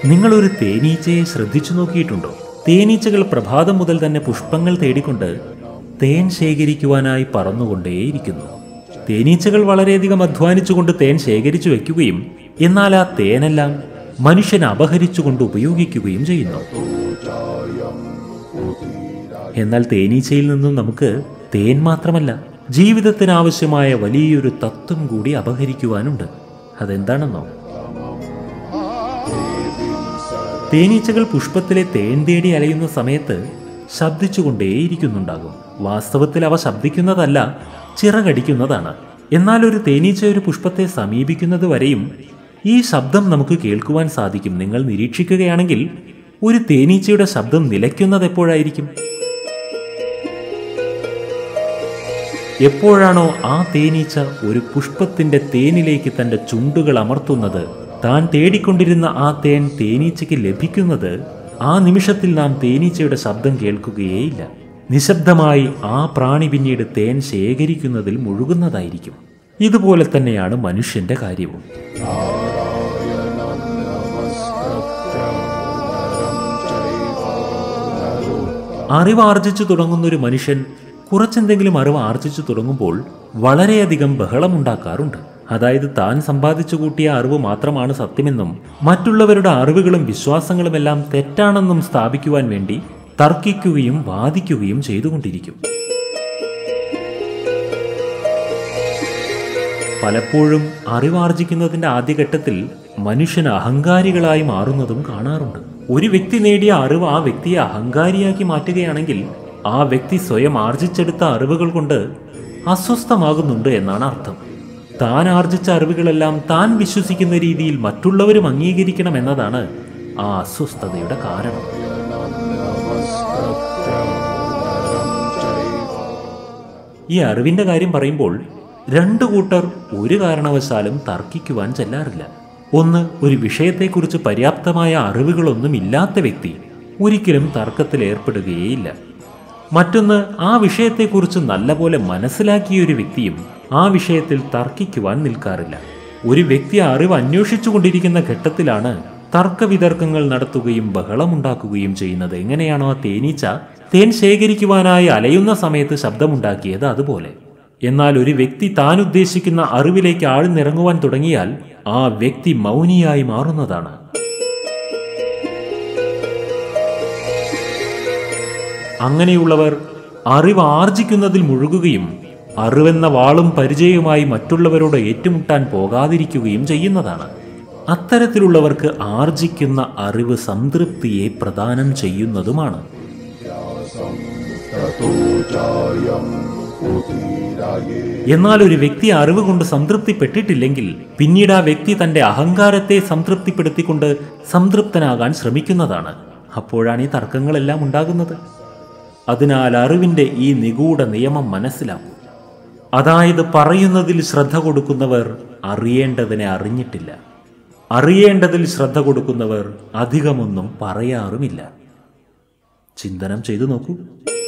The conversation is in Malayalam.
നിങ്ങളൊരു തേനീച്ചയെ ശ്രദ്ധിച്ചു നോക്കിയിട്ടുണ്ടോ തേനീച്ചകൾ പ്രഭാതം മുതൽ തന്നെ പുഷ്പങ്ങൾ തേടിക്കൊണ്ട് തേൻ ശേഖരിക്കുവാനായി പറന്നുകൊണ്ടേയിരിക്കുന്നു തേനീച്ചകൾ വളരെയധികം അധ്വാനിച്ചുകൊണ്ട് തേൻ ശേഖരിച്ചു വെക്കുകയും എന്നാൽ ആ തേനെല്ലാം മനുഷ്യൻ അപഹരിച്ചുകൊണ്ട് ഉപയോഗിക്കുകയും ചെയ്യുന്നു എന്നാൽ തേനീച്ചയിൽ നിന്നും നമുക്ക് തേൻ മാത്രമല്ല ജീവിതത്തിന് ആവശ്യമായ വലിയൊരു തത്വം കൂടി അപഹരിക്കുവാനുണ്ട് അതെന്താണെന്നോ തേനീച്ചകൾ പുഷ്പത്തിലെ തേൻ തേടി അലയുന്ന സമയത്ത് ശബ്ദിച്ചുകൊണ്ടേയിരിക്കുന്നുണ്ടാകും വാസ്തവത്തിൽ അവ ശബ്ദിക്കുന്നതല്ല ചിറകടിക്കുന്നതാണ് എന്നാൽ ഒരു തേനീച്ച ഒരു പുഷ്പത്തെ സമീപിക്കുന്നത് വരെയും ഈ ശബ്ദം നമുക്ക് കേൾക്കുവാൻ സാധിക്കും നിങ്ങൾ നിരീക്ഷിക്കുകയാണെങ്കിൽ ഒരു തേനീച്ചയുടെ ശബ്ദം നിലയ്ക്കുന്നത് എപ്പോഴായിരിക്കും എപ്പോഴാണോ ആ തേനീച്ച ഒരു പുഷ്പത്തിന്റെ തേനിലേക്ക് തന്റെ ചുണ്ടുകൾ അമർത്തുന്നത് താൻ തേടിക്കൊണ്ടിരുന്ന ആ തേൻ തേനീച്ചയ്ക്ക് ലഭിക്കുന്നത് ആ നിമിഷത്തിൽ നാം തേനീച്ചയുടെ ശബ്ദം കേൾക്കുകയേയില്ല നിശബ്ദമായി ആ പ്രാണി പിന്നീട് തേൻ ശേഖരിക്കുന്നതിൽ മുഴുകുന്നതായിരിക്കും ഇതുപോലെ തന്നെയാണ് മനുഷ്യന്റെ കാര്യവും അറിവ് ആർജിച്ചു തുടങ്ങുന്ന ഒരു മനുഷ്യൻ കുറച്ചെന്തെങ്കിലും അറിവ് ആർജിച്ചു തുടങ്ങുമ്പോൾ വളരെയധികം ബഹളമുണ്ടാക്കാറുണ്ട് അതായത് താൻ സമ്പാദിച്ചു കൂട്ടിയ അറിവ് മാത്രമാണ് സത്യമെന്നും മറ്റുള്ളവരുടെ അറിവുകളും വിശ്വാസങ്ങളുമെല്ലാം തെറ്റാണെന്നും സ്ഥാപിക്കുവാൻ വേണ്ടി തർക്കിക്കുകയും വാദിക്കുകയും ചെയ്തുകൊണ്ടിരിക്കും പലപ്പോഴും അറിവാർജിക്കുന്നതിന്റെ ആദ്യഘട്ടത്തിൽ മനുഷ്യൻ അഹങ്കാരികളായി മാറുന്നതും കാണാറുണ്ട് ഒരു വ്യക്തി നേടിയ അറിവ് ആ വ്യക്തിയെ അഹങ്കാരിയാക്കി മാറ്റുകയാണെങ്കിൽ ആ വ്യക്തി സ്വയം ആർജിച്ചെടുത്ത അറിവുകൾ കൊണ്ട് അസ്വസ്ഥമാകുന്നുണ്ട് എന്നാണ് അർത്ഥം താൻ ആർജിച്ച അറിവുകളെല്ലാം താൻ വിശ്വസിക്കുന്ന രീതിയിൽ മറ്റുള്ളവരും അംഗീകരിക്കണം എന്നതാണ് ആ അസ്വസ്ഥതയുടെ കാരണം ഈ അറിവിന്റെ കാര്യം പറയുമ്പോൾ രണ്ടു കൂട്ടർ ഒരു കാരണവശാലും തർക്കിക്കുവാൻ ചെല്ലാറില്ല ഒന്ന് ഒരു വിഷയത്തെക്കുറിച്ച് പര്യാപ്തമായ അറിവുകളൊന്നും ഇല്ലാത്ത വ്യക്തി ഒരിക്കലും തർക്കത്തിൽ ഏർപ്പെടുകയേയില്ല മറ്റൊന്ന് ആ വിഷയത്തെക്കുറിച്ച് നല്ലപോലെ മനസ്സിലാക്കിയ ഒരു വ്യക്തിയും ആ വിഷയത്തിൽ തർക്കിക്കുവാൻ നിൽക്കാറില്ല ഒരു വ്യക്തി അറിവ് അന്വേഷിച്ചുകൊണ്ടിരിക്കുന്ന ഘട്ടത്തിലാണ് തർക്കവിതർക്കങ്ങൾ നടത്തുകയും ബഹളമുണ്ടാക്കുകയും ചെയ്യുന്നത് എങ്ങനെയാണോ ആ തേനീച്ച തേൻ ശേഖരിക്കുവാനായി അലയുന്ന സമയത്ത് ശബ്ദമുണ്ടാക്കിയത് അതുപോലെ എന്നാൽ ഒരു വ്യക്തി താൻ ഉദ്ദേശിക്കുന്ന അറിവിലേക്ക് ആഴ്ന്നിറങ്ങുവാൻ തുടങ്ങിയാൽ ആ വ്യക്തി മൗനിയായി മാറുന്നതാണ് അങ്ങനെയുള്ളവർ അറിവ് ആർജിക്കുന്നതിൽ മുഴുകുകയും അറിവെന്ന വാളും പരിചയവുമായി മറ്റുള്ളവരോട് ഏറ്റുമുട്ടാൻ പോകാതിരിക്കുകയും ചെയ്യുന്നതാണ് അത്തരത്തിലുള്ളവർക്ക് ആർജിക്കുന്ന അറിവ് സംതൃപ്തിയെ പ്രദാനം ചെയ്യുന്നതുമാണ് എന്നാൽ ഒരു വ്യക്തി അറിവ് കൊണ്ട് സംതൃപ്തിപ്പെട്ടിട്ടില്ലെങ്കിൽ പിന്നീട് ആ വ്യക്തി തന്റെ അഹങ്കാരത്തെ സംതൃപ്തിപ്പെടുത്തിക്കൊണ്ട് സംതൃപ്തനാകാൻ ശ്രമിക്കുന്നതാണ് അപ്പോഴാണ് ഈ തർക്കങ്ങളെല്ലാം ഉണ്ടാകുന്നത് അതിനാൽ അറിവിന്റെ ഈ നിഗൂഢ നിയമം മനസ്സിലാക്കും അതായത് പറയുന്നതിൽ ശ്രദ്ധ കൊടുക്കുന്നവർ അറിയേണ്ടതിനെ അറിഞ്ഞിട്ടില്ല അറിയേണ്ടതിൽ ശ്രദ്ധ കൊടുക്കുന്നവർ അധികമൊന്നും പറയാറുമില്ല ചിന്തനം ചെയ്തു നോക്കൂ